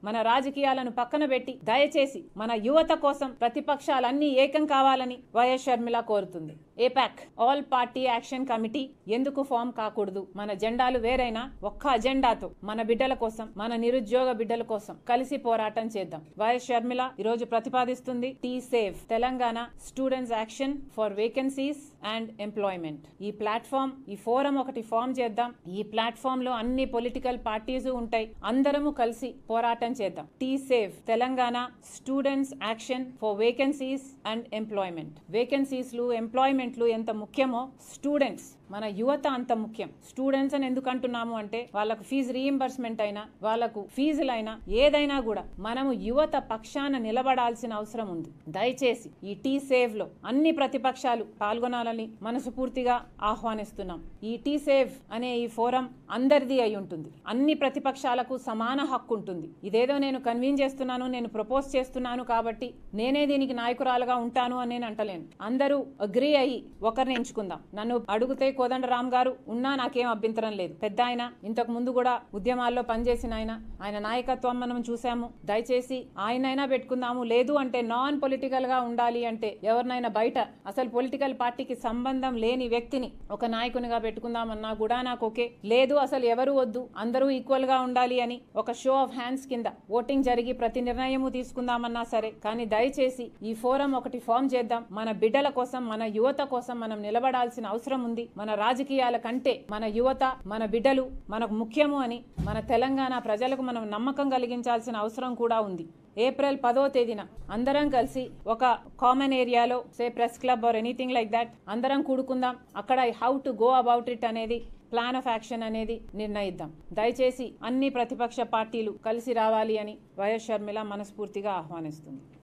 మన రాజకీయాలను పక్కన పెట్టి దయచేసి మన యువత కోసం ప్రతిపక్షాలన్నీ ఏకం కావాలని వైఎస్ షర్మిల కోరుతుంది ఏపాక్ ఆల్ పార్టీ యాక్షన్ కమిటీ ఎందుకు ఫామ్ కాకూడదు మన జెండాలు వేరైనా ఒక్క అజెండాతో మన బిడ్డల కోసం మన నిరుద్యోగ బిడ్డల కోసం కలిసి పోరాటం చేద్దాం వైఎస్ షర్మిల ఈరోజు ప్రతిపాదిస్తుంది T save Telangana students action for vacancies and employment ఈ ప్లాట్ఫామ్ ఈ ఫోరం ఒకటి ఫామ్ చేద్దాం ఈ ప్లాట్ఫామ్ లో అన్ని పొలిటికల్ పార్టీస్ ఉంటాయి అందరము కలిసి పోరాటం చేద్దాం T save Telangana students action for vacancies and employment vacancies లు ఎంప్లాయ్మెంట్లు ఎంత ముఖ్యమో స్టూడెంట్స్ మన యువత అంత ముఖ్యం స్టూడెంట్స్ అని ఎందుకు అంటున్నాము అంటే వాళ్ళకు ఫీజు రీఎంబర్స్మెంట్ అయినా వాళ్ళకు ఫీజులైనా ఏదైనా కూడా మనము యువత పక్షాన నిలబడాల్సిన అవసరం ఉంది దయచేసి ఈ టీ సేవ్ లో అన్ని ప్రతిపక్షాలు పాల్గొనాలని మనసుపూర్తిగా ఆహ్వానిస్తున్నాం ఈ టీ సేవ్ అనే ఈ ఫోరం అందరిది అయి ఉంటుంది అన్ని ప్రతిపక్షాలకు సమాన హక్కు ఉంటుంది ఇదేదో నేను కన్వీన్ చేస్తున్నాను నేను ప్రపోజ్ చేస్తున్నాను కాబట్టి నేనే దీనికి నాయకురాలుగా ఉంటాను అని నేను అంటలేను అందరూ అగ్రి అయ్యి ఒకరిని ఎంచుకుందాం నన్ను అడిగితే కోదండ రామ్ గారు ఉన్నా నాకేం అభ్యంతరం లేదు పెద్ద ఆయన ఇంతకు ముందు కూడా ఉద్యమాల్లో పనిచేసిన ఆయన ఆయన నాయకత్వం మనం చూసాము దయచేసి ఆయనైనా పెట్టుకుందాము లేదు అంటే నాన్ పొలిటికల్ గా ఉండాలి అంటే ఎవరినైనా బయట అసలు పొలిటికల్ పార్టీకి సంబంధం లేని వ్యక్తిని ఒక నాయకునిగా పెట్టుకుందామన్నా కూడా నాకు ఓకే లేదు అసలు ఎవరు వద్దు అందరూ ఈక్వల్ గా ఉండాలి అని ఒక షో ఆఫ్ హ్యాండ్స్ కింద ఓటింగ్ జరిగి ప్రతి నిర్ణయము తీసుకుందామన్నా సరే కానీ దయచేసి ఈ ఫోరం ఒకటి ఫామ్ చేద్దాం మన బిడ్డల కోసం మన యువత కోసం మనం నిలబడాల్సిన అవసరం ఉంది మన రాజకీయాల కంటే మన యువత మన బిడ్డలు మనకు ముఖ్యము అని మన తెలంగాణ ప్రజలకు మనం నమ్మకం కలిగించాల్సిన అవసరం కూడా ఉంది ఏప్రిల్ పదో తేదీన అందరం కలిసి ఒక కామన్ ఏరియాలో say press club or anything like that అందరం కూడుకుందాం అక్కడ how to go about it అనేది ప్లాన్ ఆఫ్ యాక్షన్ అనేది నిర్ణయిద్దాం దయచేసి అన్ని ప్రతిపక్ష పార్టీలు కలిసి రావాలి అని వైఎస్ షర్మిల మనస్ఫూర్తిగా ఆహ్వానిస్తుంది